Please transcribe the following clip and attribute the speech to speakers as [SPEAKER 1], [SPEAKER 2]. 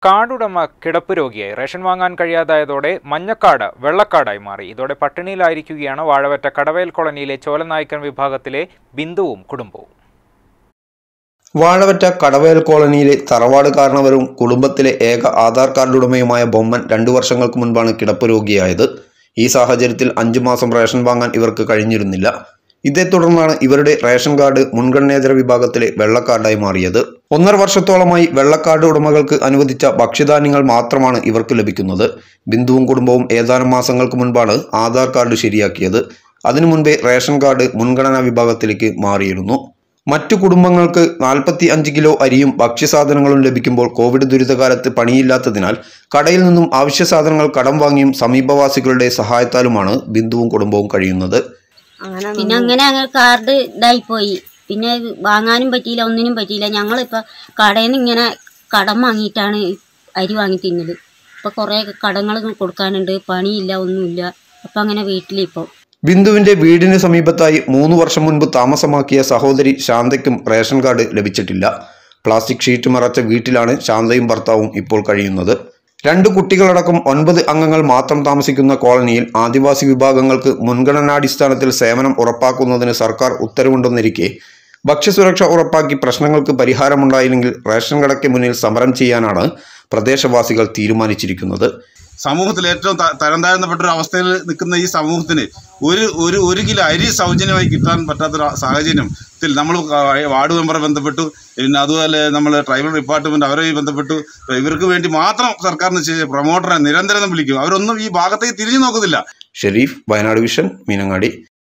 [SPEAKER 1] കാർഡുടമ കിടപ്പ് രോഗിയായി റേഷൻ വാങ്ങാൻ കഴിയാതായതോടെ മഞ്ഞക്കാട് വെള്ളക്കാടായി മാറി ഇതോടെ പട്ടിണിയിലായിരിക്കുകയാണ് വാഴവറ്റ കടവേൽ കോളനിയിലെ ചോലനായ്ക്കൻ വിഭാഗത്തിലെ ബിന്ദുവും കുടുംബവും
[SPEAKER 2] വാഴവറ്റ കടവേൽ കോളനിയിലെ തറവാട് കാരണവരും കുടുംബത്തിലെ ഏക ആധാർ കാർഡ് ഉടമയുമായ ബൊമ്മൻ രണ്ടു വർഷങ്ങൾക്ക് മുൻപാണ് കിടപ്പ് രോഗിയായത് ഈ സാഹചര്യത്തിൽ അഞ്ചു മാസം റേഷൻ വാങ്ങാൻ ഇവർക്ക് കഴിഞ്ഞിരുന്നില്ല ഇതേ തുടർന്നാണ് ഇവരുടെ റേഷൻ കാർഡ് മുൻഗണനേതര വിഭാഗത്തിലെ വെള്ളക്കാർഡായി മാറിയത് ഒന്നര വർഷത്തോളമായി വെള്ളക്കാർഡ് ഉടമകൾക്ക് അനുവദിച്ച ഭക്ഷ്യധാന്യങ്ങൾ മാത്രമാണ് ഇവർക്ക് ലഭിക്കുന്നത് ബിന്ദുവും കുടുംബവും ഏതാനും മാസങ്ങൾക്ക് മുൻപാണ് ആധാർ കാർഡ് ശരിയാക്കിയത് അതിനു മുൻപേ റേഷൻ കാർഡ് മുൻഗണനാ വിഭാഗത്തിലേക്ക് മാറിയിരുന്നു മറ്റു കുടുംബങ്ങൾക്ക് നാൽപ്പത്തി അഞ്ച് കിലോ അരിയും ഭക്ഷ്യസാധനങ്ങളും ലഭിക്കുമ്പോൾ കോവിഡ് ദുരിതകാലത്ത് പണിയില്ലാത്തതിനാൽ കടയിൽ നിന്നും ആവശ്യ സാധനങ്ങൾ കടം വാങ്ങിയും സമീപവാസികളുടെ സഹായത്താലുമാണ് ബിന്ദുവും കുടുംബവും കഴിയുന്നത്
[SPEAKER 3] പിന്നെ അങ്ങനെ അങ്ങ് കാർഡ് ഇതായിപ്പോയി പിന്നെ ഇത് വാങ്ങാനും പറ്റിയില്ല ഒന്നിനും പറ്റിയില്ല ഞങ്ങളിപ്പോൾ കടയിൽ നിന്ന് ഇങ്ങനെ കടം വാങ്ങിയിട്ടാണ് അരി വാങ്ങി തിന്നത് ഇപ്പോൾ കുറേ കടങ്ങൾ കൊടുക്കാനുണ്ട് പണിയില്ല ഒന്നുമില്ല അപ്പം അങ്ങനെ വീട്ടിലിപ്പോൾ
[SPEAKER 2] ബിന്ദുവിന്റെ വീടിന് സമീപത്തായി മൂന്ന് വർഷം മുൻപ് താമസമാക്കിയ സഹോദരി ശാന്തയ്ക്കും റേഷൻ കാർഡ് ലഭിച്ചിട്ടില്ല പ്ലാസ്റ്റിക് ഷീറ്റ് മറച്ച വീട്ടിലാണ് ശാന്തയും ഭർത്താവും ഇപ്പോൾ കഴിയുന്നത് രണ്ട് കുട്ടികളടക്കം ഒൻപത് അംഗങ്ങൾ മാത്രം താമസിക്കുന്ന കോളനിയിൽ ആദിവാസി വിഭാഗങ്ങൾക്ക് മുൻഗണനാടിസ്ഥാനത്തിൽ സേവനം ഉറപ്പാക്കുന്നതിന് സർക്കാർ ഉത്തരവുണ്ടെന്നിരിക്കെ ഭക്ഷ്യസുരക്ഷ ഉറപ്പാക്കി പ്രശ്നങ്ങൾക്ക് പരിഹാരമുണ്ടായില്ലെങ്കിൽ റേഷൻ കടയ്ക്ക് മുന്നിൽ സമരം ചെയ്യാനാണ് പ്രദേശവാസികൾ തീരുമാനിച്ചിരിക്കുന്നത്
[SPEAKER 4] സമൂഹത്തിൽ ഏറ്റവും ത- തരം താഴ്ന്നപ്പെട്ട ഒരു അവസ്ഥയിൽ നിൽക്കുന്ന ഈ സമൂഹത്തിന് ഒരു ഒരു ഒരു കിലോ അരി സൗജന്യമായി കിട്ടാൻ പറ്റാത്തൊരു സാഹചര്യത്തിൽ നമ്മൾ വാർഡ് മെമ്പറെ ബന്ധപ്പെട്ടു പിന്നെ അതുപോലെ നമ്മൾ ട്രൈബൽ ഡിപ്പാർട്ട്മെന്റ് അവരെ ബന്ധപ്പെട്ടു ഇവർക്ക് വേണ്ടി മാത്രം സർക്കാരിന് ചെയ്ത പ്രൊമോട്ടറെ നിരന്തരം വിളിക്കും അവരൊന്നും ഈ ഭാഗത്തേക്ക് തിരിഞ്ഞു നോക്കുന്നില്ല
[SPEAKER 2] ഷെരീഫ് വയനാട് വിഷൻ മീനങ്ങാടി